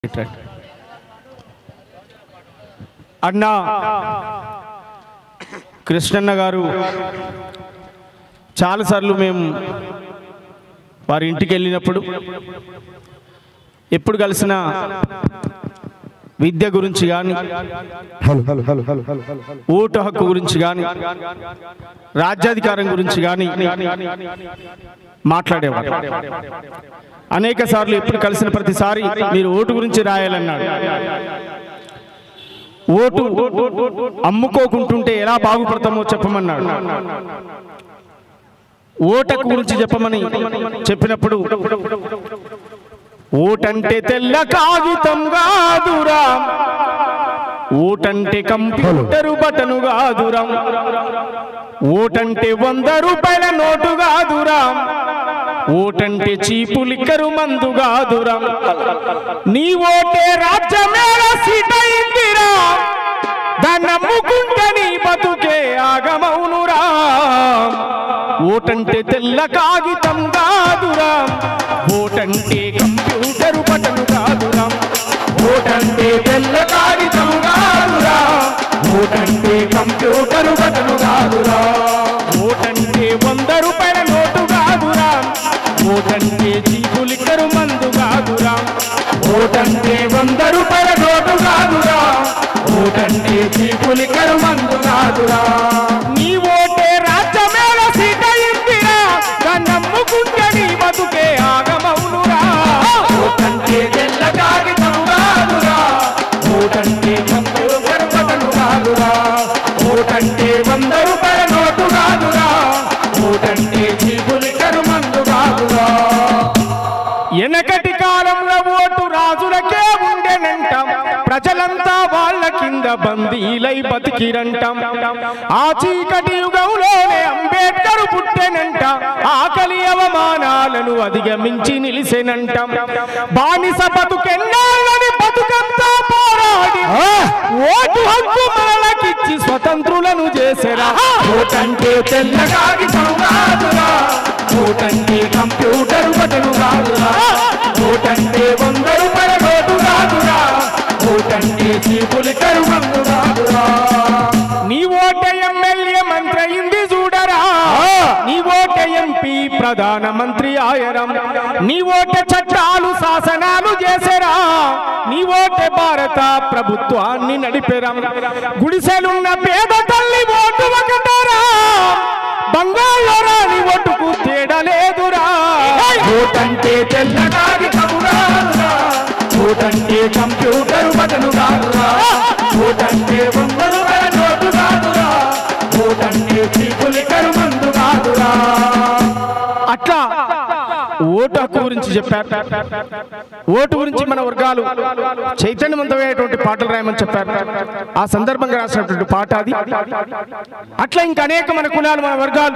అన్న కృష్ణన్న గారు చాలాసార్లు మేము వారి ఇంటికి వెళ్ళినప్పుడు ఎప్పుడు కలిసిన విద్య గురించి కానీ hello hello hello hello hello hello hello ఓటు హక్కు గురించి కానీ రాజ్యాధికారం గురించి కానీ మాట్లాడేవారు అనేక సార్లు ఎప్పుడు కలిసిన ప్రతిసారి మీరు ఓటు గురించి రాయాలన్నాడు ఓటు అమ్ముకోకుంటుంటే ఎలా బాగుపడతామో చెప్పమన్నాడు ఓటకు గురించి చెప్పమని చెప్పినప్పుడు ఓటంటే తెల్ల కాగితం కాదురా ఓటంటే కంప్యూటరు బటను కాదురా ఓటంటే వంద రూపాయల నోటు కాదురా ఓటంటే చీపు లిక్కరు మందు కాదురా నీ ఓటే రాజ్యమేళ సీటయిందిరా దాన్ని నమ్ముకుంటే నీ బతుకే ఆగమౌనురా ఓటంటే తెల్ల కాగితం కాదురా ఓటంటే కంప్యూటరు బటను కాదురా ఓటంటే తెల్ల కాగితం కాదురా ఓటంటే కంప్యూటరు బటను కాదురా ఓటంటే వంద రూపాయల నోటు కాదురా ఓటంటే చీపు లిక్కరు మందు కాదురా ఓటంటే వంద రూపాయల నోటు కాదురా ఓటంటే చీపు లిక్కరు మందు కాదురా నీ ఓటే రాజ్యమేళ సీట ఇందిరా దాన్ని నమ్ముకుంటే నీ బతుకే ఆగమౌనురా ఓటంటే తెల్ల కాగితం కాదురా ఓటంటే కంప్యూటర్ బటను కాదురా ఓటంటే వంద రూపాయల నోటు కాదురా ఓటంటే చీపు లిక్కరు మందు కాదురా వెనకటి కాలంలో ఓటు రాజులకే ఉండెనంటాం ప్రజలంతా వాళ్ళ కింద బందీలై బతికిరంటాం ఆ చీకటి యుగంలోనే అంబేద్కర్ పుట్టెనంట ఆకలి అవమానాలను అధిగమించి నిలిసెనంటాం బానిస బతుకెన్నాళ్ళని బతుకంతా పోరాడి ఓటు హక్కు మనలకిచ్చి స్వతంత్రులను చేసెరా ఓటంటే తెల్ల కాగితం కాదురా ఓటంటే కంప్యూటర్ బటను కాదురా ఓటంటే వంద రూపాయల నోటు కాదురా ఓటంటే చీపులు కరుమందు కాదురా నీ ఓట ఎమ్మెల్యే మంత్రి అయింది చూడరా నీ ఓట ఎంపీ ప్రధాన మంత్రి ఆయరం నీ ఓట చట్టాలు శాసనాలు చేసరా నీ ఓటే భారత ప్రభుత్వాన్ని నడిపెరా గుడిసెలున్న పేద తల్లి ఓటు ఒకటరా బంగాళ రాని ఓటుకు తేడా లేదురా ఓటంటే తెల్ల కాగితం రాదురా ఓటంటే కంప్యూటర్ బటను కాదురా ఓటంటే వందలు వేల నోటు కాదురా ఓటంటే చీపులి కరుమందు కాదురా అట్లా ఓటు హక్కు గురించి చెప్పారు ఓటు గురించి మన వర్గాలు చైతన్యవంతమైనటువంటి పాటలు రాయమని చెప్పారు ఆ సందర్భంగా రాసినటువంటి పాట అది అట్లా ఇంకా అనేక మన కులాలు మన వర్గాలు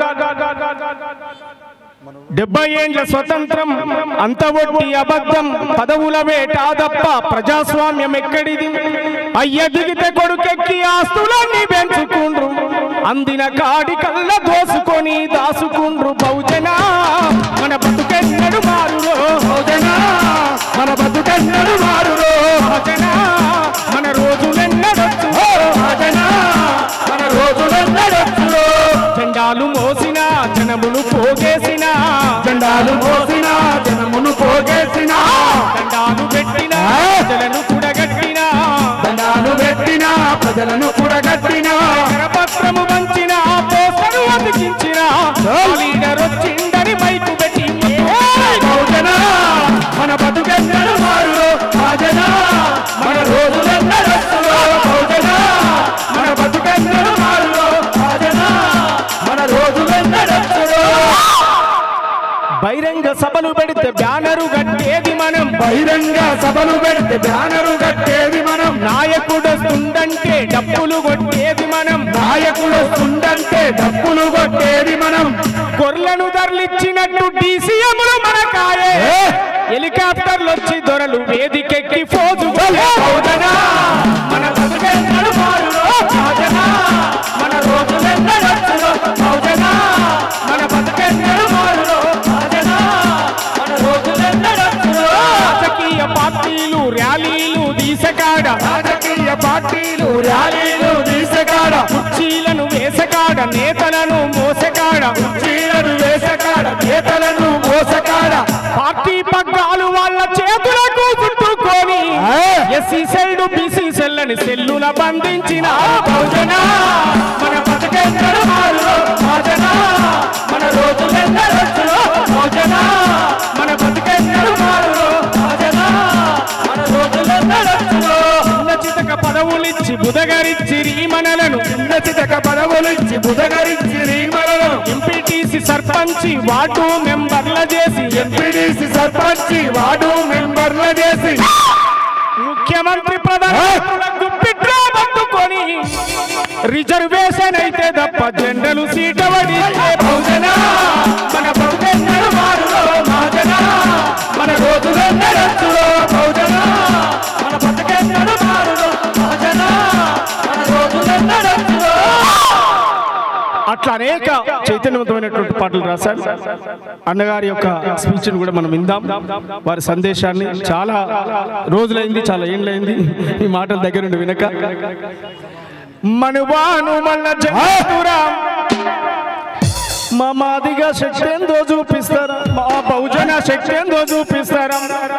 డెబ్బై ఏండ్ల స్వతంత్రం అంత ఒట్టి అబద్ధం పదవుల వేట తప్ప ప్రజాస్వామ్యం ఎక్కడిది అయ్య దిగితే కొడుకెక్కి ఆస్తులన్నీ పెంచుకుండ్రు అందిన కాడి కళ్ళ దోసుకొని దాసుకుండ్రు బహుజన మన బతుకెన్నడు మారురో బహుజన మన బతుకెన్నడు మారురో బహుజన మన రోజులెన్నడొచ్చు బహుజన మన రోజులెన్నడొచ్చు జెండాలు మోసిన జనమును పోగేసిన జెండాలు మోసిన జనమును పోగేసిన దండాలు పెట్టిన ప్రజలను కూడగట్టిన దండాలు పెట్టిన ప్రజలను కూడగట్టిన కరపత్రము వంచిన పోస్టరు అతికించిన లీడర్ వచ్చిందని మైకు పెట్టి బహుజన మన బతుకెన్నడు మారు భజన మన రోజులెన్నడొచ్చులో బహుజన మన బతుకెన్నడు మారు భజన మన రోజులెన్నడొచ్చులో బహిరంగ సభలు పెడితే బ్యానరు కట్టేది మనం బహిరంగ సభలు పెడితే బ్యానరు కట్టేది మనం నాయకుడు వస్తుందంటే డప్పులు కొట్టేది మనం నాయకుడు వస్తుందంటే డప్పులు కొట్టేది మనం గొర్రెలను ధరలిచ్చినట్టు డీసీఎంలు మనకాయే హెలికాప్టర్లు వచ్చి దొరలు వేదికెక్కి ఫోజు బహుజన మన బతుకెన్నడు మారులో భజన మన రోజులెన్నడొచ్చులో బహుజన మన బతుకెన్నడు మారులో భజన మన రోజులెన్నడొచ్చులో రాజకీయ పార్టీలు ర్యాలీ తీసకాడ రాజకీయ పార్టీలు ర్యాలీలు తీసకాడ కుర్చీలను వేసకాడ నేతలను మోసకాడ చీరలు వేసకాడ నేతలను మోసకాడ పార్టీ పగ్గాలు వాళ్ళ చేతులకు చుట్టుకొని ఆ. ఎస్సీ సెల్ బీసీ సెల్ అని సెల్లుల బంధించిన భోజన మన బతుకెన్నడు మారులో భోజన మన రోజులెన్నడొచ్చులో భోజన మన బతుకెన్నడు మారులో భోజన మన రోజులెన్నడొచ్చులో చిన్న చితక పదవులిచ్చి బుధగరిచ్చి రీమనలను చితక పదవులిచ్చి బుధగరించి రీమలను ఎంపీటీసీ సర్పంచి వార్డు మెంబర్ల చేసి ఎంపీడీసీ సర్పంచి వార్డు మెంబర్ల చేసి ముఖ్యమంత్రి ప్రధాన గుప్పిట్లో పట్టుకొని రిజర్వేషన్ అయితే తప్ప జెండలు సీటవడి భోజన మన బతుకెన్నడు మారులో భోజన మన రోజులెన్నడొచ్చులో భోజన మన బతుకెన్నడు మారులో భోజన మన రోజులెన్నడొచ్చులో అట్లా అనేక చైతన్యవంతమైనటువంటి పాటలు రాశారు అన్నగారి యొక్క స్పీచ్ కూడా మనం విందాం వారి సందేశాన్ని చాలా రోజులైంది చాలా ఏళ్ళైంది ఈ మాటలు దగ్గర నుండి వినక మనువాను మల్ల జగతురా మా మాదిగా శక్తి ఎందో చూపిస్తారా మా బహుజన శక్తి ఎందో చూపిస్తారా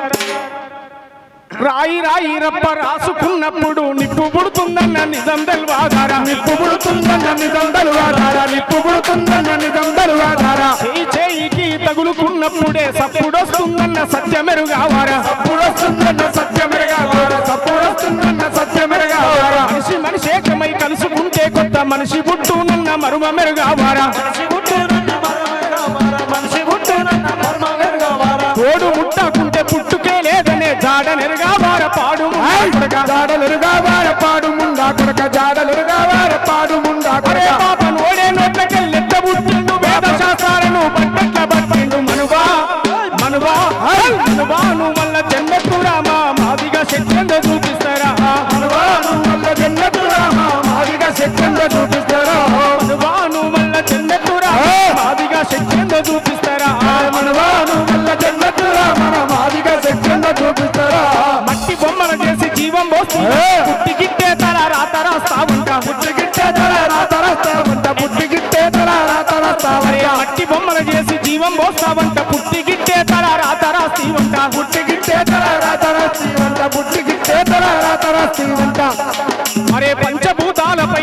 రాయి రాయి రప్ప రాసుకున్నప్పుడు నిప్పు పుడుతుందన్న నిజం తెల్వాదారా నిప్పు పుడుతుందన్న నిజం తలువాదారా నిప్పు పుడుతుందన్న నిజం తలువాదారా చేయి చేయికి తగులుకున్నప్పుడే సప్పుడొస్తుందన్న సత్యమెరుగావారా సప్పుడొస్తుందన్న సత్యమెరగావారా సప్పుడొస్తుందన్న సత్యమెరగావారా మనిషి మనిషి ఏకమై కలుసుకుంటే కొత్త మనిషి పుట్టునన్న మరుమ మెరుగావారా మనిషి పుట్టునన్న మరమెరగావారా మనిషి పుట్టునన్న మరమెరగావారా తోడు ముట్టకుంటే పుట్టుకే లేదనే జాడ నెరుగావార పాడు ముండా జాడలుగా వార పాడు ముండా కొడక జాడలుగా వార పాడు ముండా అరే కొడక పాప నోడే నోట్లకెళ్ళెత్త పుట్టిండు వేద శాస్త్రాలను బట్టట్ల పట్టిండు మనువా మనువా మనువా నువ్వు వల్ల జన్మకు రామా మాదిగా శక్తి చూపిస్తారా మనవాను వల్ల జన్నతు రామ మాదిగా శక్తంగా చూపిస్తారా మనువాను వల్ల జన్మకు రామా మాదిగా శక్తి చూపిస్తారా మనవాను వల్ల జన్నతు రామ మాదిగా శక్తంగా చూపిస్తారా మట్టి బొమ్మలు చేసి జీవం పోసి ఏ. పుట్టి గిట్టే తల రాత రాస్తా ఉంటా పుట్టి గిట్టే తల రాతరస్తా ఉంట పుట్టి గిట్టే తల రాతరస్తా అరే ఉంట మట్టి బొమ్మలు చేసి జీవం పోస్తావంట పుట్టి గిట్టే తల రాత రాస్తి ఉంటా పుట్టి గిట్టే తల రాతరస్తి వంట పుట్టి గిట్టే తల రాతరస్తి వంట అరే పంచభూతాలపై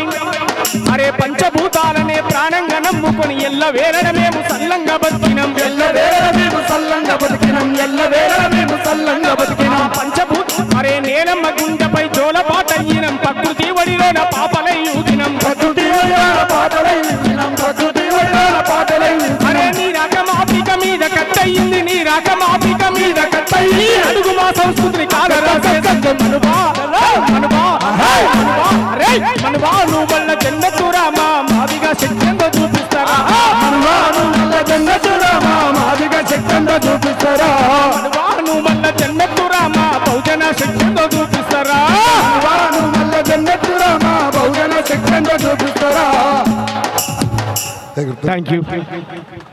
అరే పంచభూతాలనే ప్రాణంగా నమ్ముకొని ఎల్ల వేరడ మేము సల్లంగా బతికినం ఎల్ల వేళ మేము సల్లంగా బతికినాం ఎల్ల వేళ మేము సల్లంగా బతికినాం పంచభూత అరే నేలమ్మ గుండెపై జోలపాట అయ్యినం ప్రకృతి వడిలోన పాపలై ఊగినం ప్రకృతి వడియాల పాటలై విన్నాం ప్రకృతి వడియాల పాటలై అరే నీ రాక మాపిక మీద కట్టయింది నీ రాక మాపిక మీద కట్టయి అడుగు మా సంస్కృతిని కాలరాసే మనువా మనువా మనువా రే మనువా నువ్వు వల్ల జన్మతు రామా మాదిగా శక్తిందో చూపిస్తారా మనవాను వల్ల జన్నతు రామ మాదిగా శక్తంగా చూపిస్తారా మనువా నువ్వు వల్ల జన్మతు రామా బహుజన శక్తిందో చూపిస్తారా మనవాను వల్ల జన్నతు రామ బహుజన శక్తంగా చూపిస్తారా థ్యాంక్ యూ